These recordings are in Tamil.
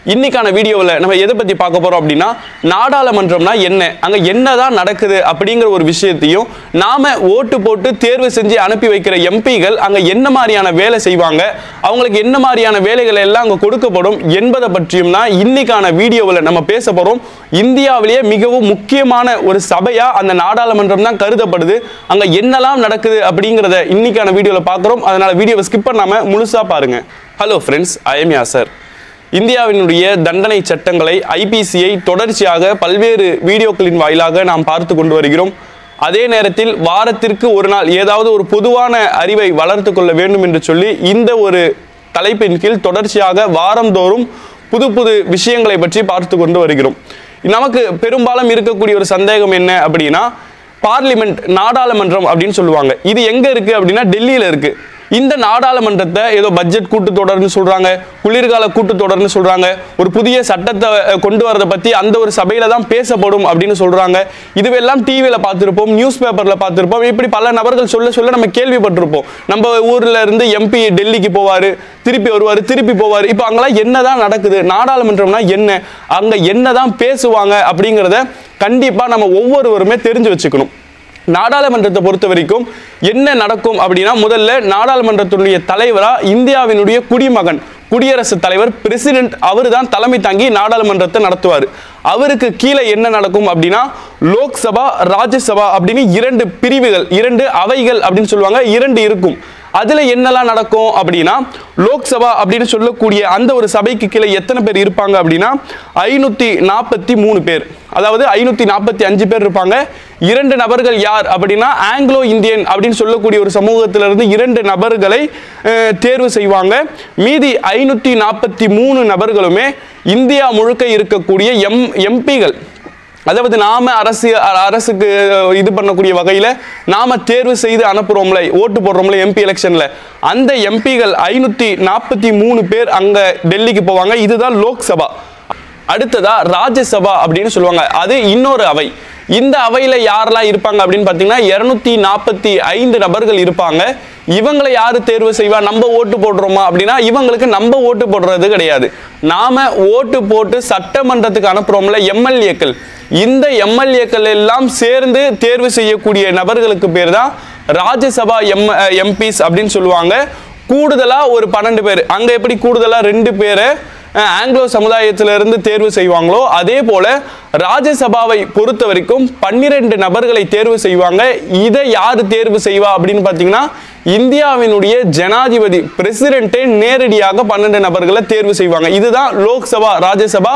இன்னைக்கான வீடியோவில் நம்ம எதை பற்றி பார்க்க போகிறோம் அப்படின்னா நாடாளுமன்றம்னா என்ன அங்கே என்னதான் நடக்குது அப்படிங்கிற ஒரு விஷயத்தையும் நாம ஓட்டு போட்டு தேர்வு செஞ்சு அனுப்பி வைக்கிற எம்பிகள் அங்கே என்ன மாதிரியான வேலை செய்வாங்க அவங்களுக்கு என்ன மாதிரியான வேலைகள் எல்லாம் அங்கே கொடுக்கப்படும் என்பதை பற்றியும் தான் இன்னைக்கான வீடியோவில் நம்ம பேச போகிறோம் இந்தியாவிலேயே மிகவும் முக்கியமான ஒரு சபையா அந்த நாடாளுமன்றம் தான் கருதப்படுது அங்கே என்னெல்லாம் நடக்குது அப்படிங்கிறத இன்னைக்கான வீடியோவில் பார்க்குறோம் அதனால வீடியோவை ஸ்கிப் பண்ணாம முழுசா பாருங்க hello friends I am Yasar இந்தியாவினுடைய தண்டனை சட்டங்களை ஐபிசியை தொடர்ச்சியாக பல்வேறு வீடியோக்களின் வாயிலாக நாம் பார்த்து கொண்டு வருகிறோம் அதே நேரத்தில் வாரத்திற்கு ஒரு நாள் ஏதாவது ஒரு பொதுவான அறிவை வளர்த்து கொள்ள வேண்டும் என்று சொல்லி இந்த ஒரு தலைப்பின் கீழ் தொடர்ச்சியாக வாரந்தோறும் புது புது விஷயங்களை பற்றி பார்த்து கொண்டு வருகிறோம் நமக்கு பெரும்பாலும் இருக்கக்கூடிய ஒரு சந்தேகம் என்ன அப்படின்னா பார்லிமெண்ட் நாடாளுமன்றம் அப்படின்னு சொல்லுவாங்க இது எங்க இருக்கு அப்படின்னா டெல்லியில இருக்கு இந்த நாடாளுமன்றத்தை ஏதோ பட்ஜெட் கூட்டத்தொடர்னு சொல்றாங்க குளிர்கால கூட்டத்தொடர்னு சொல்றாங்க ஒரு புதிய சட்டத்தை அஹ், கொண்டு வரதை பத்தி அந்த ஒரு சபையில தான் பேசப்படும் அப்படின்னு சொல்றாங்க இதுவெல்லாம் டிவியில பார்த்திருப்போம் நியூஸ் பேப்பர்ல பார்த்திருப்போம் இப்படி பல நபர்கள் சொல்ல சொல்ல நம்ம கேள்விப்பட்டிருப்போம் நம்ம ஊர்ல இருந்து எம்பி டெல்லிக்கு போவாரு திருப்பி வருவாரு திருப்பி போவாரு இப்போ அங்கெல்லாம் என்னதான் நடக்குது நாடாளுமன்றம்னா என்ன அங்க என்னதான் பேசுவாங்க அப்படிங்கிறத கண்டிப்பா நம்ம ஒவ்வொருவருமே தெரிஞ்சு வச்சுக்கணும் நாடாளுமன்றத்தை பொறுத்த வரைக்கும் என்ன நடக்கும் அப்படின்னா முதல்ல நாடாளுமன்றத்தினுடைய தலைவரா இந்தியாவினுடைய குடிமகன் குடியரசுத் தலைவர் பிரசிடென்ட் அவர் தான் தலைமை தாங்கி நாடாளுமன்றத்தை நடத்துவார் அவருக்கு கீழே என்ன நடக்கும் அப்படின்னா லோக்சபா ராஜ்யசபா அப்படின்னு இரண்டு பிரிவுகள் இரண்டு அவைகள் அப்படின்னு சொல்லுவாங்க இரண்டு இருக்கும் அதுல என்னெல்லாம் நடக்கும் அப்படின்னா லோக்சபா அப்படின்னு சொல்லக்கூடிய அந்த ஒரு சபைக்கு கீழே எத்தனை பேர் இருப்பாங்க அப்படின்னா ஐநூத்தி நாற்பத்தி மூணு பேர் அதாவது ஐநூத்தி நாற்பத்தி அஞ்சு பேர் இருப்பாங்க இரண்டு நபர்கள் யார் அப்படின்னா ஆங்கிலோ இந்தியன் அப்படின்னு சொல்லக்கூடிய ஒரு சமூகத்திலிருந்து இரண்டு நபர்களை அஹ், தேர்வு செய்வாங்க மீதி ஐநூத்தி நாற்பத்தி மூணு நபர்களுமே இந்தியா முழுக்க இருக்கக்கூடிய எம் எம்பிகள் அதாவது நாம அரசு அ- அரசுக்கு இது பண்ணக்கூடிய வகையில நாம தேர்வு செய்து அனுப்புறோம்ல ஓட்டு போடுறோம்ல எம்பி எலெக்ஷன்ல அந்த எம்பிகள் ஐநூத்தி நாற்பத்தி மூணு பேர் அங்க டெல்லிக்கு போவாங்க இதுதான் லோக்சபா அடுத்ததா ராஜ்யசபா அப்படின்னு சொல்லுவாங்க அது இன்னொரு அவை இந்த அவையில யாரெல்லாம் இருப்பாங்க அப்படின்னு பார்த்தீங்கன்னா இருநூத்தி நாற்பத்தி ஐந்து நபர்கள் இருப்பாங்க இவங்களை யாரு தேர்வு செய்வா நம்ம ஓட்டு போடுறோமா அப்படின்னா இவங்களுக்கு நம்ம ஓட்டு போடுறது கிடையாது நாம ஓட்டு போட்டு சட்டமன்றத்துக்கு அனுப்புறோம்ல எம்எல்ஏக்கள் இந்த எம்எல்ஏக்கள் எல்லாம் சேர்ந்து தேர்வு செய்யக்கூடிய நபர்களுக்கு பேர் தான் ராஜ்யசபா எம் எம்பிஸ் அப்படின்னு சொல்லுவாங்க கூடுதலா ஒரு பன்னெண்டு பேர் அங்க எப்படி கூடுதலா ரெண்டு பேரை அஹ், ஆங்கிலோ சமுதாயத்திலிருந்து தேர்வு செய்வாங்களோ அதே போல ராஜ்யசபாவை பொறுத்த வரைக்கும் பன்னிரெண்டு நபர்களை தேர்வு செய்வாங்க இதை யாரு தேர்வு செய்வா அப்படின்னு பார்த்தீங்கன்னா இந்தியாவினுடைய ஜனாதிபதி பிரசிடென்ட்டே நேரடியாக பன்னெண்டு நபர்களை தேர்வு செய்வாங்க இதுதான் லோக்சபா ராஜ்யசபா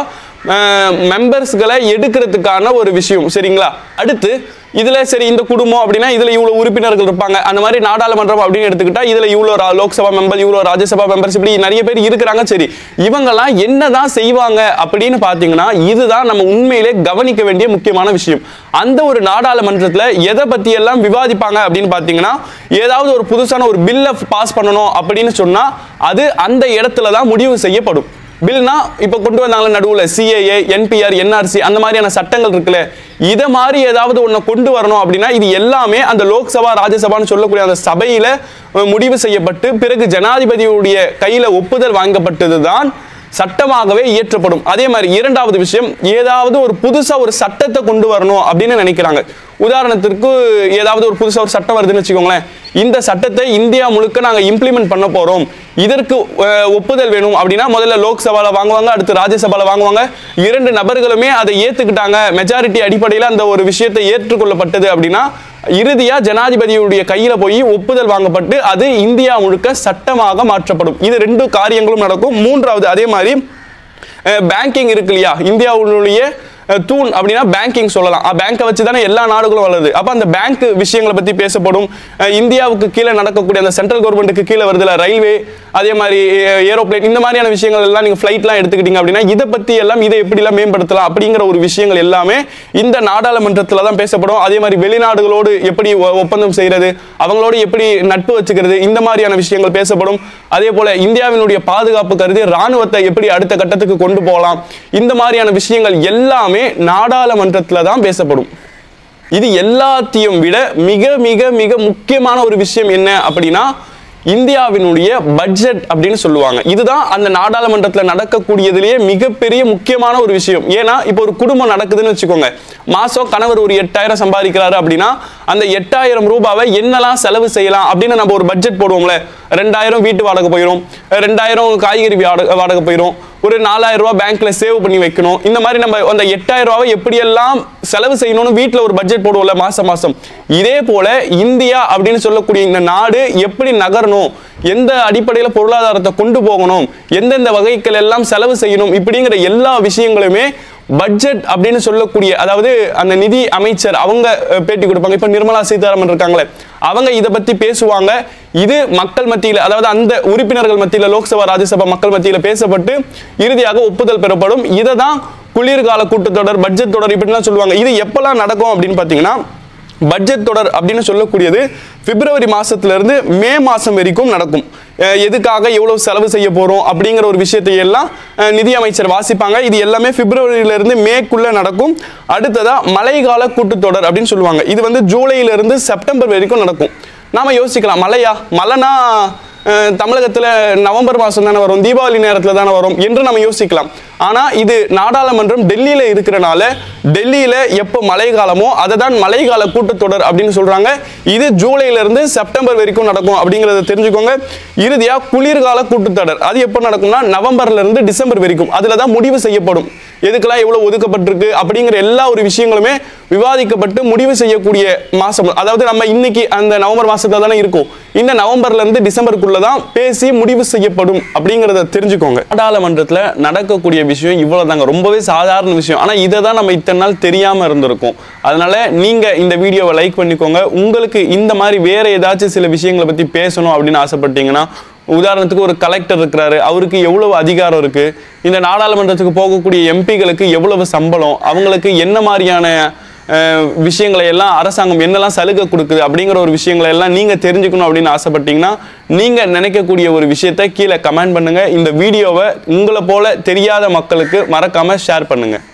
மெம்பர்ஸ்களை எடுக்கிறதுக்கான ஒரு விஷயம் சரிங்களா அடுத்து இதுல சரி இந்த குடும்பம் அப்படின்னா இதுல இவ்வளவு உறுப்பினர்கள் இருப்பாங்க அந்த மாதிரி நாடாளுமன்றம் அப்படின்னு எடுத்துக்கிட்டா இதுல இவ்வளோ ரா- லோக்சபா மெம்பர் இவ்வளோ ராஜ்யசபா மெம்பர்ஸ் இப்படி நிறைய பேர் இருக்கிறாங்க சரி இவங்கெல்லாம் என்னதான் செய்வாங்க அப்படின்னு பார்த்தீங்கன்னா இதுதான் நம்ம உண்மையிலே கவனிக்க வேண்டிய முக்கியமான விஷயம் அந்த ஒரு நாடாளுமன்றத்துல எதை பத்தி எல்லாம் விவாதிப்பாங்க அப்படின்னு பார்த்தீங்கன்னா ஏதாவது ஒரு புதுசான ஒரு பில்லை பாஸ் பண்ணணும் அப்படின்னு சொன்னா அது அந்த இடத்துல தான் முடிவு செய்யப்படும் பில்னா இப்போ கொண்டு வந்தாங்களே நடுவில் சிஏஏ என்பிஆர் என்ஆர்சி அந்த மாதிரியான சட்டங்கள் இருக்குல்ல இதை மாதிரி ஏதாவது ஒன்று கொண்டு வரணும் அப்படின்னா இது எல்லாமே அந்த லோக்சபா ராஜ்யசபான்னு சொல்லக்கூடிய அந்த சபையில அஹ், முடிவு செய்யப்பட்டு பிறகு ஜனாதிபதியுடைய கையில ஒப்புதல் வாங்கப்பட்டது தான் சட்டமாகவே இயற்றப்படும் அதே மாதிரி இரண்டாவது விஷயம் ஏதாவது ஒரு புதுசா ஒரு சட்டத்தை கொண்டு வரணும் அப்படின்னு நினைக்கிறாங்க உதாரணத்திற்கு ஏதாவது ஒரு புதுசா ஒரு சட்டம் வருதுன்னு வச்சுக்கோங்களேன் இந்த சட்டத்தை இந்தியா முழுக்க நாங்க இம்ப்ளிமெண்ட் பண்ண போறோம் இதற்கு அஹ், ஒப்புதல் வேணும் அப்படின்னா முதல்ல லோக்சபால வாங்குவாங்க அடுத்து ராஜ்யசபால வாங்குவாங்க இரண்டு நபர்களுமே அதை ஏத்துக்கிட்டாங்க மெஜாரிட்டி அடிப்படையில் அந்த ஒரு விஷயத்தை ஏற்றுக்கொள்ளப்பட்டது அப்படின்னா இறுதியா ஜனாதிபதியுடைய கையில போய் ஒப்புதல் வாங்கப்பட்டு அது இந்தியா முழுக்க சட்டமாக மாற்றப்படும் இது ரெண்டு காரியங்களும் நடக்கும் மூன்றாவது அதே மாதிரி பேங்கிங் இருக்கு இல்லையா இந்தியாவுடைய அஹ், தூண் அப்படின்னா பேங்கிங் சொல்லலாம் பேங்கை வச்சு தானே எல்லா நாடுகளும் வளருது அப்போ அந்த பேங்க் விஷயங்களை பற்றி பேசப்படும் அஹ், இந்தியாவுக்கு கீழே நடக்கக்கூடிய அந்த சென்ட்ரல் கவர்மெண்ட்டுக்கு கீழே வருதுல ரயில்வே அதே மாதிரி ஏரோப்ளேன் இந்த மாதிரியான விஷயங்கள் எல்லாம் நீங்கள் ஃப்ளைட்லாம் எடுத்துக்கிட்டீங்க அப்படின்னா இதை பற்றி எல்லாம் இதை எப்படிலாம் மேம்படுத்தலாம் அப்படிங்கிற ஒரு விஷயங்கள் எல்லாமே இந்த நாடாளுமன்றத்தில் தான் பேசப்படும் அதே மாதிரி வெளிநாடுகளோடு எப்படி ஒ- ஒப்பந்தம் செய்கிறது அவங்களோடு எப்படி நட்பு வச்சுக்கிறது இந்த மாதிரியான விஷயங்கள் பேசப்படும் அதே போல இந்தியாவினுடைய பாதுகாப்பு கருதி ராணுவத்தை எப்படி அடுத்த கட்டத்துக்கு கொண்டு போகலாம் இந்த மாதிரியான விஷயங்கள் எல்லாமே நாடாளுமன்றத்தில் தான் பேசப்படும் இது எல்லாத்தையும் விட மிக மிக மிக முக்கியமான ஒரு விஷயம் என்ன அப்படின்னா இந்தியாவினுடைய பட்ஜெட் அப்படின்னு சொல்லுவாங்க இதுதான் அந்த நாடாளுமன்றத்தில் நடக்கக்கூடியதுலேயே மிகப்பெரிய முக்கியமான ஒரு விஷயம் ஏன்னா இப்போ ஒரு குடும்பம் நடக்குதுன்னு வச்சுக்கோங்க மாசம் கணவர் ஒரு எட்டாயிரம் சம்பாதிக்கிறாரு அப்படின்னா அந்த எட்டாயிரம் ரூபாவை என்னெல்லாம் செலவு செய்யலாம் அப்படின்னு நம்ம ஒரு பட்ஜெட் போடுவோம்ல ரெண்டாயிரம் வீட்டு வாடகை போயிடும் ரெண்டாயிரம் காய்கறி வாடகை வாடகை போயிடும் ஒரு நாலாயிரம் ரூபாய் பேங்க்ல சேவ் பண்ணி வைக்கணும் இந்த மாதிரி நம்ம அந்த எட்டாயிரம் ரூபாவை எப்படியெல்லாம் செலவு செய்யணும்னு வீட்டில் ஒரு பட்ஜெட் போடுவோம்ல மாசம் மாசம் இதே போல இந்தியா அப்படின்னு சொல்லக்கூடிய இந்த நாடு எப்படி நகரணும் எந்த அடிப்படையில் பொருளாதாரத்தை கொண்டு போகணும் எந்தெந்த வகைகள் எல்லாம் செலவு செய்யணும் இப்படிங்கிற எல்லா விஷயங்களுமே பட்ஜெட் அப்படின்னு சொல்லக்கூடிய அதாவது அந்த நிதி அமைச்சர் அவங்க அஹ், பேட்டி கொடுப்பாங்க இப்போ நிர்மலா சீதாராமன் இருக்காங்களே அவங்க இதை பத்தி பேசுவாங்க இது மக்கள் மத்தியில் அதாவது அந்த உறுப்பினர்கள் மத்தியில் லோக்சபா ராஜ்யசபா மக்கள் மத்தியில் பேசப்பட்டு இறுதியாக ஒப்புதல் பெறப்படும் இதை தான் குளிர்கால கூட்டத்தொடர் பட்ஜெட் தொடர் இப்படிலாம் சொல்லுவாங்க இது எப்பெல்லாம் நடக்கும் அப்படின்னு பார்த்தீங்கன்னா பட்ஜெட் தொடர் அப்படின்னு சொல்லக்கூடியது பிப்ரவரி மாசத்துல இருந்து மே மாசம் வரைக்கும் நடக்கும் அஹ் எதுக்காக எவ்வளவு செலவு செய்ய போறோம் அப்படிங்கிற ஒரு விஷயத்தை எல்லாம் அஹ் நிதி அமைச்சர் வாசிப்பாங்க இது எல்லாமே பிப்ரவரியில இருந்து மேக்குள்ள நடக்கும் அடுத்ததா மழைக்கால கூட்டத்தொடர் அப்படின்னு சொல்லுவாங்க இது வந்து ஜூலையில இருந்து செப்டம்பர் வரைக்கும் நடக்கும் நாம யோசிக்கலாம் மழையா மழைனா அஹ் தமிழகத்துல நவம்பர் மாதம் தானே வரும் தீபாவளி நேரத்தில் தானே வரும் என்று நம்ம யோசிக்கலாம் ஆனா இது நாடாளுமன்றம் டெல்லியில இருக்கிறனால டெல்லியில எப்போ மழை காலமோ அதை தான் மழைக்கால கூட்டத்தொடர் அப்படின்னு சொல்றாங்க இது ஜூலைல இருந்து செப்டம்பர் வரைக்கும் நடக்கும் அப்படிங்கறத தெரிஞ்சுக்கோங்க இறுதியா குளிர்கால கூட்டத்தொடர் அது எப்போ நடக்கும்னா நவம்பர்ல இருந்து டிசம்பர் வரைக்கும் அதுல தான் முடிவு செய்யப்படும் எதுக்கெல்லாம் எவ்வளவு ஒதுக்கப்பட்டிருக்கு அப்படிங்கிற எல்லா ஒரு விஷயங்களுமே விவாதிக்கப்பட்டு முடிவு செய்யக்கூடிய மாசம் அதாவது நம்ம இன்னைக்கு அந்த நவம்பர் மாசத்துல தானே இருக்கும் இந்த நவம்பர்ல இருந்து டிசம்பருக்குள்ள தான் பேசி முடிவு செய்யப்படும் அப்படிங்கறத தெரிஞ்சுக்கோங்க நாடாளுமன்றத்துல நடக்கக்கூடிய விஷயம் இவ்வளவுதாங்க ரொம்பவே சாதாரண விஷயம் ஆனா இதை தான் நம்ம இத்தனை நாள் தெரியாம இருந்திருக்கோம் அதனால நீங்க இந்த வீடியோவை லைக் பண்ணிக்கோங்க உங்களுக்கு இந்த மாதிரி வேற ஏதாச்சும் சில விஷயங்களை பத்தி பேசணும் அப்படின்னு ஆசைப்பட்டீங்கன்னா உதாரணத்துக்கு ஒரு கலெக்டர் இருக்கிறாரு அவருக்கு எவ்வளவு அதிகாரம் இருக்கு இந்த நாடாளுமன்றத்துக்கு போகக்கூடிய எம்பிகளுக்கு எவ்வளவு சம்பளம் அவங்களுக்கு என்ன மாதிரியான அஹ், விஷயங்களை எல்லாம் அரசாங்கம் என்னெல்லாம் சலுகை கொடுக்குது அப்படிங்கிற ஒரு விஷயங்களை எல்லாம் நீங்க தெரிஞ்சுக்கணும் அப்படின்னு ஆசைப்பட்டீங்கன்னா நீங்க நினைக்கக்கூடிய ஒரு விஷயத்தை கீழே கமெண்ட் பண்ணுங்க இந்த வீடியோவை உங்களை போல தெரியாத மக்களுக்கு மறக்காம ஷேர் பண்ணுங்க